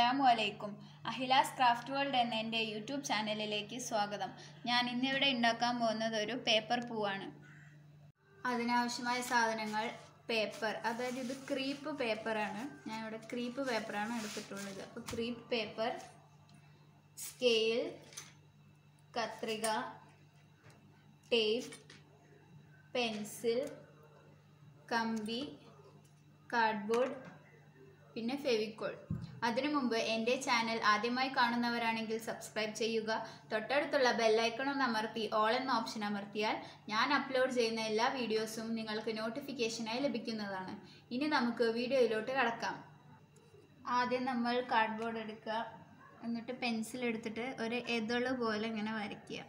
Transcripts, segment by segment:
അസ്സലാമു അലൈക്കും അഹിലാസ് craft world എന്ന എൻ്റെ യൂട്യൂബ് ചാനലിലേക്ക് സ്വാഗതം ഞാൻ ഇന്നിവിടെ ഉണ്ടാക്കാൻ പോകുന്നത് ഒരു പേപ്പർ പൂവാണ് അതിനാവശ്യമായ സാധനങ്ങൾ പേപ്പർ അതായത് ഇത് ക്രീപ്പ് പേപ്പറാണ് ഞാൻ ഇവിടെ ക്രീപ്പ് പേപ്പറാണ് എടുത്തിട്ടുള്ളത് അപ്പോൾ ക്രീപ്പ് പേപ്പർ സ്കെയിൽ കത്രിക ടേപ്പ് പെൻസിൽ കമ്പി കാർഡ്ബോർഡ് പിന്നെ ഫെവിക്കോൾ അതിനു മുമ്പ് എൻ്റെ ചാനൽ ആദ്യമായി കാണുന്നവരാണെങ്കിൽ സബ്സ്ക്രൈബ് ചെയ്യുക തൊട്ടടുത്തുള്ള ബെല്ലൈക്കണും അമർത്തി ഓൾ എന്ന ഓപ്ഷൻ അമർത്തിയാൽ ഞാൻ അപ്ലോഡ് ചെയ്യുന്ന എല്ലാ വീഡിയോസും നിങ്ങൾക്ക് നോട്ടിഫിക്കേഷനായി ലഭിക്കുന്നതാണ് ഇനി നമുക്ക് വീഡിയോയിലോട്ട് കടക്കാം ആദ്യം നമ്മൾ കാർഡ്ബോർഡ് എടുക്കുക എന്നിട്ട് പെൻസിൽ എടുത്തിട്ട് ഒരു എതള് പോലെ ഇങ്ങനെ വരയ്ക്കുക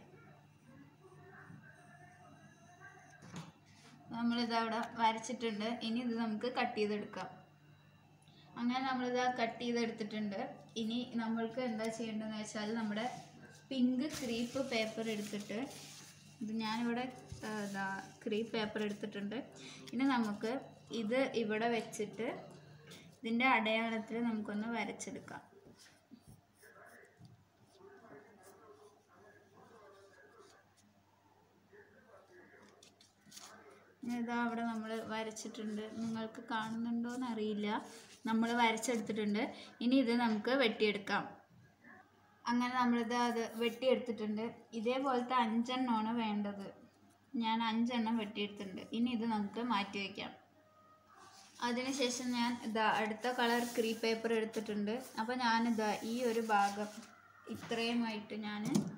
നമ്മളിത് അവിടെ വരച്ചിട്ടുണ്ട് ഇനി ഇത് നമുക്ക് കട്ട് ചെയ്തെടുക്കാം അങ്ങനെ നമ്മളിത് കട്ട് ചെയ്തെടുത്തിട്ടുണ്ട് ഇനി നമ്മൾക്ക് എന്താ ചെയ്യേണ്ടതെന്ന് വെച്ചാൽ നമ്മുടെ പിങ്ക് ക്രീപ്പ് പേപ്പർ എടുത്തിട്ട് ഇത് ഞാനിവിടെ ആ, ഇതാ ക്രീപ്പ് പേപ്പർ എടുത്തിട്ടുണ്ട് ഇനി നമുക്ക് ഇത് ഇവിടെ വെച്ചിട്ട് ഇതിൻ്റെ അടയാളത്തിൽ നമുക്കൊന്ന് വരച്ചെടുക്കാം ഇതാ അവിടെ നമ്മൾ വരച്ചിട്ടുണ്ട് നിങ്ങൾക്ക് കാണുന്നുണ്ടോയെന്ന് അറിയില്ല നമ്മൾ വരച്ചെടുത്തിട്ടുണ്ട് ഇനി ഇത് നമുക്ക് വെട്ടിയെടുക്കാം അങ്ങനെ നമ്മളിത് അത് വെട്ടിയെടുത്തിട്ടുണ്ട് ഇതേപോലത്തെ അഞ്ചെണ്ണമാണ് വേണ്ടത് ഞാൻ അഞ്ചെണ്ണം വെട്ടിയെടുത്തിട്ടുണ്ട് ഇനി ഇത് നമുക്ക് മാറ്റി വയ്ക്കാം അതിനുശേഷം ഞാൻ ഇതാ അടുത്ത കളർ ക്രീ പേപ്പർ എടുത്തിട്ടുണ്ട് അപ്പോൾ ഞാനിതാ ഈ ഒരു ഭാഗം ഇത്രയുമായിട്ട് ഞാൻ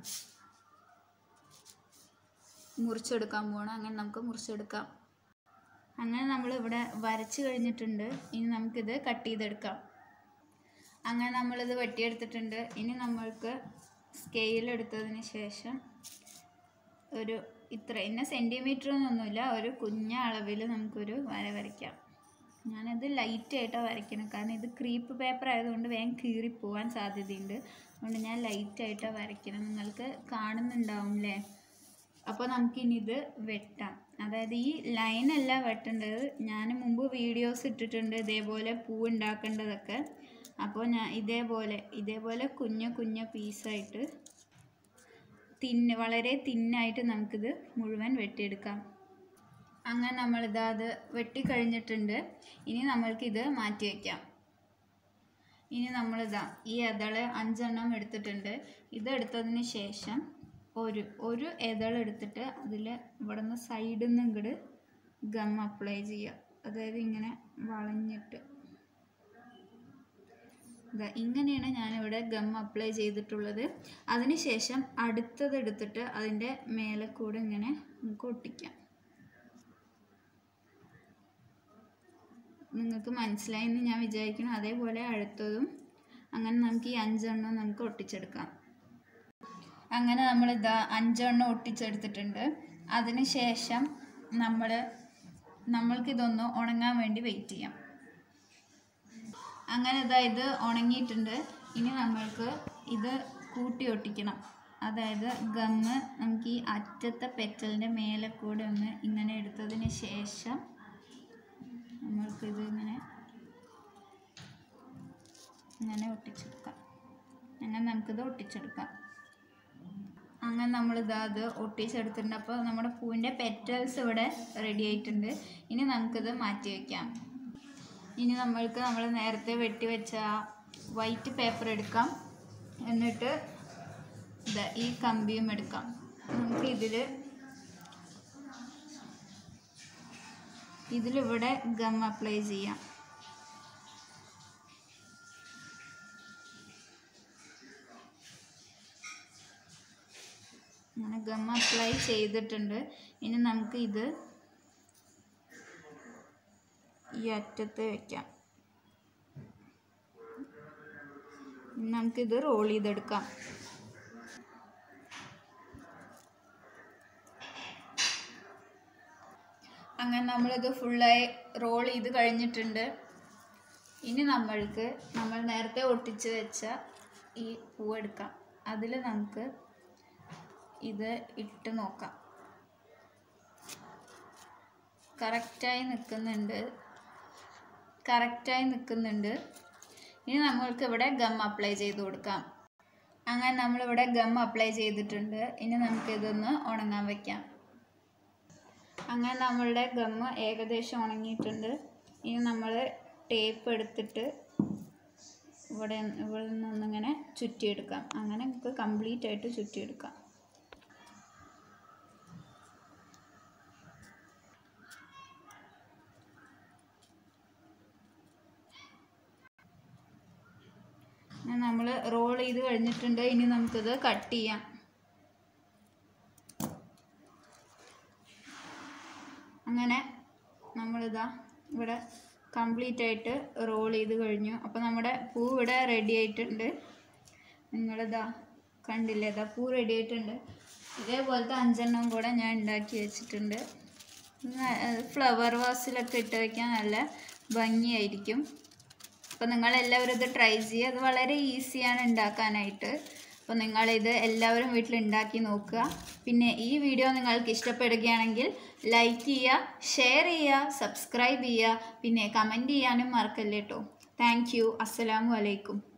മുറിച്ചെടുക്കാൻ പോകണം അങ്ങനെ നമുക്ക് മുറിച്ചെടുക്കാം അങ്ങനെ നമ്മൾ ഇവിടെ വരച്ച് കഴിഞ്ഞിട്ടുണ്ട് ഇനി നമുക്കിത് കട്ട് ചെയ്തെടുക്കാം അങ്ങനെ നമ്മളിത് വെട്ടിയെടുത്തിട്ടുണ്ട് ഇനി നമ്മൾക്ക് സ്കെയിൽ എടുത്തതിന് ശേഷം ഒരു ഇത്ര ഇന്ന സെൻറ്റിമീറ്റർ എന്നൊന്നുമില്ല ഒരു കുഞ്ഞ അളവിൽ നമുക്കൊരു വര വരയ്ക്കാം ഞാനത് ലൈറ്റായിട്ടാണ് വരയ്ക്കണം കാരണം ഇത് ക്രീപ്പ് പേപ്പർ ആയതുകൊണ്ട് വേഗം കീറിപ്പോവാൻ സാധ്യതയുണ്ട് അതുകൊണ്ട് ഞാൻ ലൈറ്റായിട്ടാണ് വരയ്ക്കണം നിങ്ങൾക്ക് കാണുന്നുണ്ടാവും അല്ലേ അപ്പോൾ നമുക്കിനി ഇത് വെട്ടാം അതായത് ഈ ലൈനല്ല വെട്ടേണ്ടത് ഞാൻ മുമ്പ് വീഡിയോസ് ഇട്ടിട്ടുണ്ട് ഇതേപോലെ പൂ ഉണ്ടാക്കേണ്ടതൊക്കെ അപ്പോൾ ഞാൻ ഇതേപോലെ ഇതേപോലെ കുഞ്ഞു കുഞ്ഞു പീസായിട്ട് തിന്ന് വളരെ തിന്നായിട്ട് നമുക്കിത് മുഴുവൻ വെട്ടിയെടുക്കാം അങ്ങനെ നമ്മളിതാ അത് വെട്ടിക്കഴിഞ്ഞിട്ടുണ്ട് ഇനി നമ്മൾക്കിത് മാറ്റി വയ്ക്കാം ഇനി നമ്മളിതാ ഈ എതള് അഞ്ചെണ്ണം എടുത്തിട്ടുണ്ട് ഇതെടുത്തതിന് ശേഷം ഒരു ഒരു എതൾ എടുത്തിട്ട് അതിൽ ഇവിടെ നിന്ന് സൈഡിൽ നിന്ന് ഇങ്ങോട്ട് ഗം അപ്ലൈ ചെയ്യുക അതായത് ഇങ്ങനെ വളഞ്ഞിട്ട് ഇതാ ഇങ്ങനെയാണ് ഞാനിവിടെ ഗം അപ്ലൈ ചെയ്തിട്ടുള്ളത് അതിനുശേഷം അടുത്തത് എടുത്തിട്ട് അതിൻ്റെ മേലെ കൂടെ ഇങ്ങനെ നമുക്ക് ഒട്ടിക്കാം നിങ്ങൾക്ക് മനസ്സിലായി എന്ന് ഞാൻ വിചാരിക്കുന്നു അതേപോലെ അടുത്തതും അങ്ങനെ നമുക്ക് ഈ അഞ്ചെണ്ണം നമുക്ക് ഒട്ടിച്ചെടുക്കാം അങ്ങനെ നമ്മൾ ഇതാ അഞ്ചെണ്ണം ഒട്ടിച്ചെടുത്തിട്ടുണ്ട് അതിന് ശേഷം നമ്മൾ നമ്മൾക്കിതൊന്ന് ഉണങ്ങാൻ വേണ്ടി വെയിറ്റ് ചെയ്യാം അങ്ങനെ ഇതാ ഇത് ഉണങ്ങിയിട്ടുണ്ട് ഇനി നമ്മൾക്ക് ഇത് കൂട്ടി ഒട്ടിക്കണം അതായത് ഗമ്മ് നമുക്ക് ഈ അറ്റത്തെ പെറ്റലിൻ്റെ മേലെ കൂടെ ഒന്ന് ഇങ്ങനെ എടുത്തതിന് ശേഷം നമ്മൾക്കിത് ഇങ്ങനെ ഇങ്ങനെ ഒട്ടിച്ചെടുക്കാം അങ്ങനെ നമുക്കിത് ഒട്ടിച്ചെടുക്കാം അങ്ങനെ നമ്മൾ ഇതാ അത് ഒട്ടിച്ചെടുത്തിട്ടുണ്ട് അപ്പോൾ നമ്മുടെ പൂവിൻ്റെ പെറ്റൽസ് ഇവിടെ റെഡി ആയിട്ടുണ്ട് ഇനി നമുക്കിത് മാറ്റി വയ്ക്കാം ഇനി നമ്മൾക്ക് നമ്മൾ നേരത്തെ വെട്ടി വെച്ച ആ വൈറ്റ് പേപ്പർ എടുക്കാം എന്നിട്ട് ഇത് ഈ കമ്പിയും എടുക്കാം നമുക്ക് ഇതിൽ ഇതിലിവിടെ ഗം അപ്ലൈ ചെയ്യാം അങ്ങനെ ഗം അപ്ലൈ ചെയ്തിട്ടുണ്ട് ഇനി നമുക്ക് ഇത് ഈ അറ്റത്ത് വെക്കാം ഇനി നമുക്കിത് റോൾ ചെയ്തെടുക്കാം അങ്ങനെ നമ്മളിത് ഫുള്ളായി റോൾ ചെയ്ത് കഴിഞ്ഞിട്ടുണ്ട് ഇനി നമ്മൾക്ക് നമ്മൾ നേരത്തെ ഒട്ടിച്ച് വെച്ച ഈ പൂവെടുക്കാം അതിൽ നമുക്ക് ഇത് ഇട്ട് നോക്കാം കറക്റ്റായി നിൽക്കുന്നുണ്ട് കറക്റ്റായി നിൽക്കുന്നുണ്ട് ഇനി നമ്മൾക്ക് ഇവിടെ ഗം അപ്ലൈ ചെയ്ത് കൊടുക്കാം അങ്ങനെ നമ്മളിവിടെ ഗം അപ്ലൈ ചെയ്തിട്ടുണ്ട് ഇനി നമുക്ക് ഇതൊന്ന് ഉണങ്ങാൻ വെക്കാം അങ്ങനെ നമ്മളുടെ ഗമ്മ് ഏകദേശം ഉണങ്ങിയിട്ടുണ്ട് ഇനി നമ്മൾ ടേപ്പ് എടുത്തിട്ട് ഇവിടെ ഇവിടെ നിന്നൊന്നിങ്ങനെ ചുറ്റിയെടുക്കാം അങ്ങനെ നമുക്ക് കംപ്ലീറ്റ് ആയിട്ട് ചുറ്റിയെടുക്കാം നമ്മൾ റോൾ ചെയ്ത് കഴിഞ്ഞിട്ടുണ്ട് ഇനി നമുക്കിത് കട്ട് ചെയ്യാം അങ്ങനെ നമ്മളിതാ ഇവിടെ കംപ്ലീറ്റ് ആയിട്ട് റോൾ ചെയ്ത് കഴിഞ്ഞു അപ്പോൾ നമ്മുടെ പൂ ഇവിടെ റെഡി ആയിട്ടുണ്ട് നിങ്ങളിതാ കണ്ടില്ലേ ഇതാ പൂ റെഡി ആയിട്ടുണ്ട് ഇതേപോലത്തെ അഞ്ചെണ്ണം കൂടെ ഞാൻ ഉണ്ടാക്കി വെച്ചിട്ടുണ്ട് ഫ്ലവർ വാസിലൊക്കെ ഇട്ട് വയ്ക്കാൻ നല്ല ഭംഗിയായിരിക്കും അപ്പോൾ നിങ്ങളെല്ലാവരും ഇത് ട്രൈ ചെയ്യുക അത് വളരെ ഈസിയാണ് ഉണ്ടാക്കാനായിട്ട് അപ്പോൾ നിങ്ങളിത് എല്ലാവരും വീട്ടിൽ ഉണ്ടാക്കി നോക്കുക പിന്നെ ഈ വീഡിയോ നിങ്ങൾക്ക് ഇഷ്ടപ്പെടുകയാണെങ്കിൽ ലൈക്ക് ചെയ്യുക ഷെയർ ചെയ്യുക സബ്സ്ക്രൈബ് ചെയ്യുക പിന്നെ കമൻറ്റ് ചെയ്യാനും മറക്കല്ലേ കേട്ടോ താങ്ക് യു അസ്സലാമു അലൈക്കും